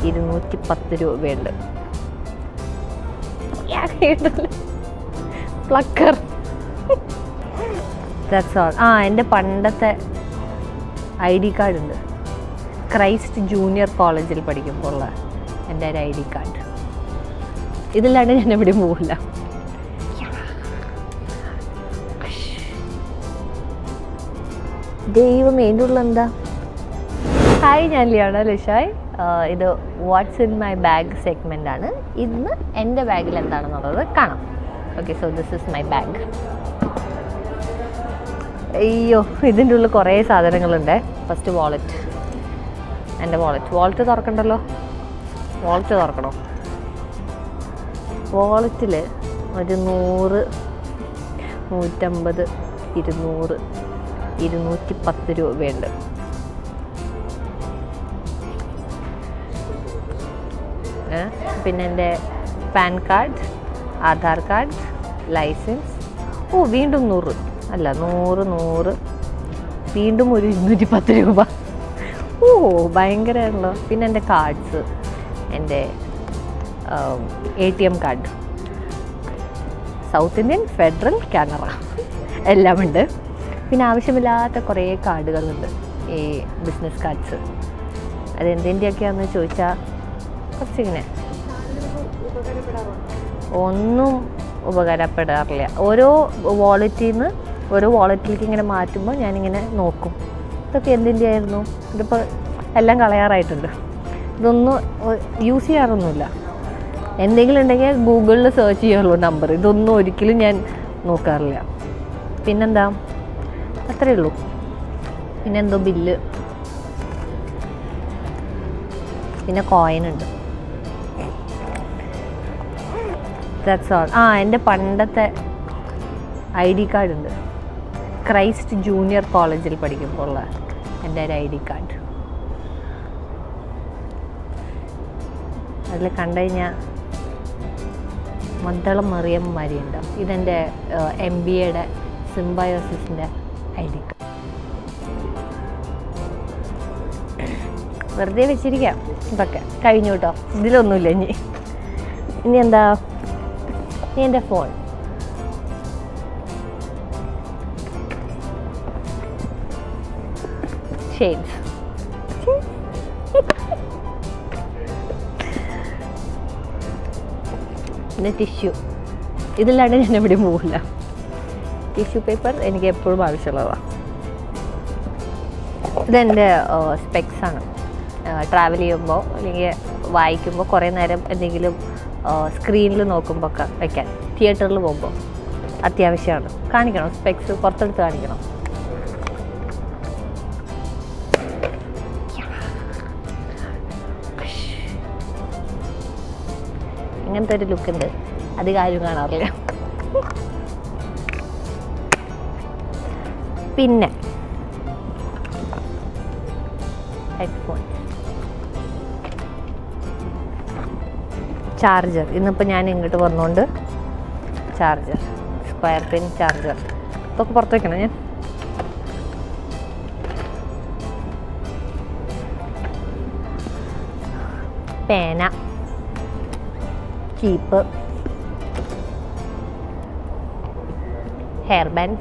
ഇരുന്നൂറ്റി പത്ത് രൂപയുണ്ട് പ്ലക്കർ ദാറ്റ്സ് ഓൾ ആ എൻ്റെ പണ്ടത്തെ ഐ ഡി കാർഡ് ഉണ്ട് ക്രൈസ്റ്റ് ജൂനിയർ കോളേജിൽ പഠിക്കുമ്പോൾ ഉള്ള എൻ്റെ ഒരു ഐ ഡി കാർഡ് ഇതില്ലാണ്ട് ഞാൻ എവിടെയും പോകില്ല ദൈവം എൻ്റെ ഉള്ള എന്താ ഹായ് ഞാൻ ലിയാണ ലിഷായ് ആഹ് ഇത് what's in my bag segment ആണ് ഇന്ന് എൻ്റെ ബാഗിൽ എന്താണെന്നുള്ളത് കാണാം okay so this is my bag അയ്യോ ഇതിൻ്റെ ഉള്ളിൽ കുറേ സാധനങ്ങളുണ്ട് ഫസ്റ്റ് വാളറ്റ് എൻ്റെ വാളറ്റ് വാളറ്റ് തുറക്കണ്ടല്ലോ വാളറ്റ് തുറക്കണോ വാളറ്റിൽ ഒരു നൂറ് നൂറ്റമ്പത് ഇരുന്നൂറ് ഇരുന്നൂറ്റി പത്ത് രൂപയുണ്ട് ഏ? പിന്നെ എൻ്റെ PAN card Aadhaar card license ഓ വീണ്ടും നൂറ് അല്ല നൂറ് നൂറ് വീണ്ടും ഒരു ഇരുന്നൂറ്റി പത്ത് രൂപ ഓ ഭയങ്കരമാണല്ലോ പിന്നെ എൻ്റെ കാർഡ്സ് എൻ്റെ A T M card South Indian Federal Canara എല്ലാം ഉണ്ട് പിന്നെ ആവശ്യമില്ലാത്ത കുറേ കാർഡുകളുണ്ട് ഈ ബിസിനസ് കാർഡ്സ് അതെന്തിൻ്റെയൊക്കെയാണെന്ന് ചോദിച്ചാൽ കുറച്ചിങ്ങനെ ഒന്നും ഉപകാരപ്പെടാറില്ല ഓരോ വാളറ്റിൽ നിന്ന് ഓരോ വാളറ്റിലേക്ക് ഇങ്ങനെ മാറ്റുമ്പോൾ ഞാനിങ്ങനെ നോക്കും ഇതൊക്കെ എന്തിൻ്റെ ആയിരുന്നു ഇതിപ്പോൾ എല്ലാം കളയാറായിട്ടുണ്ട് ഇതൊന്നും യൂസ് ചെയ്യാറൊന്നുമില്ല എന്തെങ്കിലും ഉണ്ടെങ്കിൽ ഗൂഗിളിൽ സെർച്ച് ചെയ്യാറുള്ളൂ നമ്പർ ഇതൊന്നും ഒരിക്കലും ഞാൻ നോക്കാറില്ല പിന്നെന്താ അത്രയേ ഉള്ളൂ പിന്നെ എന്തോ ബില്ല് പിന്നെ കോയിൻ ഉണ്ട് ദാറ്റ്സ് ഓൾ ആ എൻ്റെ പണ്ടത്തെ ഐ ഡി കാർഡ് ഉണ്ട് ക്രൈസ്റ്റ് ജൂനിയർ കോളേജിൽ പഠിക്കുമ്പോൾ ഉള്ള എൻ്റെ ഒരു ഐ ഡി കാർഡ് അതിൽ കണ്ടു കഴിഞ്ഞാൽ മദ്ദളം മറിയന്മാരിയുണ്ട് ഇതെൻ്റെ എം ബി എയുടെ സിംബയോസിസിൻ്റെ ഐ ഡി കാർഡ് വെറുതെ വെച്ചിരിക്കാം ഇതൊക്കെ കഴിഞ്ഞു കേട്ടോ ഇതിലൊന്നുമില്ല ഇനി ഇനി എന്താ ഇനി എൻ്റെ ഫോൺ ഷെയ്ഡ്സ് പിന്നെ ടിഷ്യൂ ഇതില്ലാണ്ട് ഞാൻ എവിടെയും പോകില്ല ടിഷ്യൂ പേപ്പർ എനിക്ക് എപ്പോഴും ആവശ്യമുള്ളതാണ് ഇതെൻ്റെ സ്പെക്സ് ആണ് ട്രാവൽ ചെയ്യുമ്പോൾ അല്ലെങ്കിൽ വായിക്കുമ്പോൾ കുറേ നേരം എന്തെങ്കിലും സ്ക്രീനിൽ നോക്കുമ്പോൾ ഒക്കെ വയ്ക്കാൻ തിയേറ്ററിൽ പോകുമ്പോൾ അത്യാവശ്യമാണ് കാണിക്കണം സ്പെക്സ് പുറത്തെടുത്ത് കാണിക്കണം ഇങ്ങനത്തെ ഒരു ലുക്ക് ഉണ്ട് അധികം ആരും കാണാറില്ല പിന്നെ ഹെഡ്ഫോൺ ചാർജർ ഇന്നിപ്പോൾ ഞാൻ ഇങ്ങോട്ട് വന്നുകൊണ്ട് ചാർജർ സ്ക്വയർ പിൻ ചാർജർ ഇതൊക്കെ പുറത്ത് വെക്കണം ഞാൻ പേന ചീപ്പ് ഹെയർ ബാൻഡ്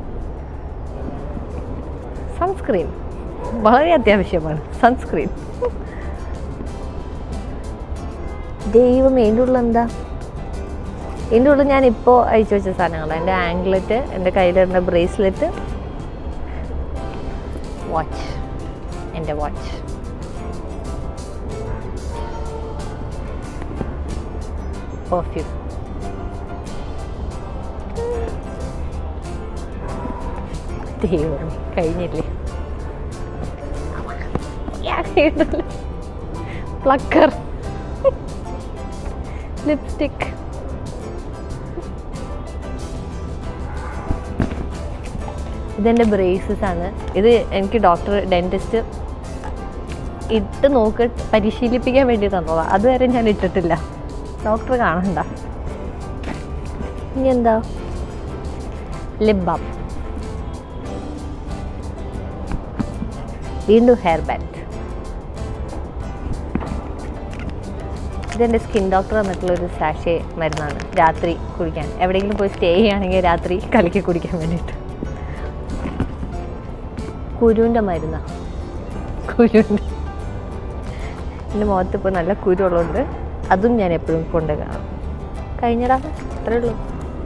സൺസ്ക്രീൻ വളരെ അത്യാവശ്യമാണ് സൺസ്ക്രീൻ ദൈവം എൻ്റെ ഉള്ള എന്താ എൻ്റെ ഉള്ളിൽ ഞാൻ ഇപ്പോൾ അയച്ചു വെച്ച സാധനങ്ങൾ എൻ്റെ ആംഗ്ലറ്റ് എൻ്റെ കയ്യിലിരുന്ന ബ്രേസ്ലെറ്റ് വാച്ച് എൻ്റെ വാച്ച് പെർഫ്യൂം ദൈവം കഴിഞ്ഞില്ലേ പ്ലക്കർ ലിപ്സ്റ്റിക് ഇതെൻ്റെ ബ്രേസസ് ആണ് ഇത് എനിക്ക് ഡോക്ടർ ഡെൻറ്റിസ്റ്റ് ഇട്ട് നോക്കി പരിശീലിപ്പിക്കാൻ വേണ്ടി തന്നതാണ് അതുവരെ ഞാൻ ഇട്ടിട്ടില്ല ഡോക്ടർ കാണണ്ട ഇനി എന്താ ലിപ് ബാം വീണ്ടും ഹെയർ ബാൻഡ് ഇതെൻ്റെ സ്കിൻ ഡോക്ടർ തന്നിട്ടുള്ള ഒരു സാഷേ മരുന്നാണ് രാത്രി കുടിക്കാൻ എവിടെയെങ്കിലും പോയി സ്റ്റേ ചെയ്യുകയാണെങ്കിൽ രാത്രി കലക്കി കുടിക്കാൻ വേണ്ടിയിട്ട് കുരുവിൻ്റെ മരുന്നാണ് കുരുവിൻ്റെ എൻ്റെ മുഖത്ത് ഇപ്പോൾ നല്ല കുരു ഉള്ളതുകൊണ്ട് അതും ഞാൻ എപ്പോഴും കൊണ്ട് കാണും കഴിഞ്ഞടാ അത്രേ ഉള്ളൂ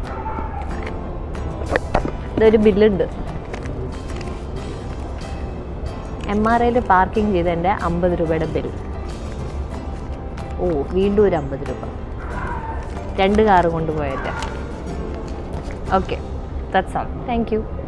ഇതൊരു ബില്ലുണ്ട് എം ആർ ഐയിൽ പാർക്കിംഗ് ചെയ്തതിൻ്റെ അമ്പത് രൂപയുടെ ബിൽ ഓ വീണ്ടും ഒരു അമ്പത് രൂപ രണ്ട് കാറ് കൊണ്ടുപോയത് okay that's all thank U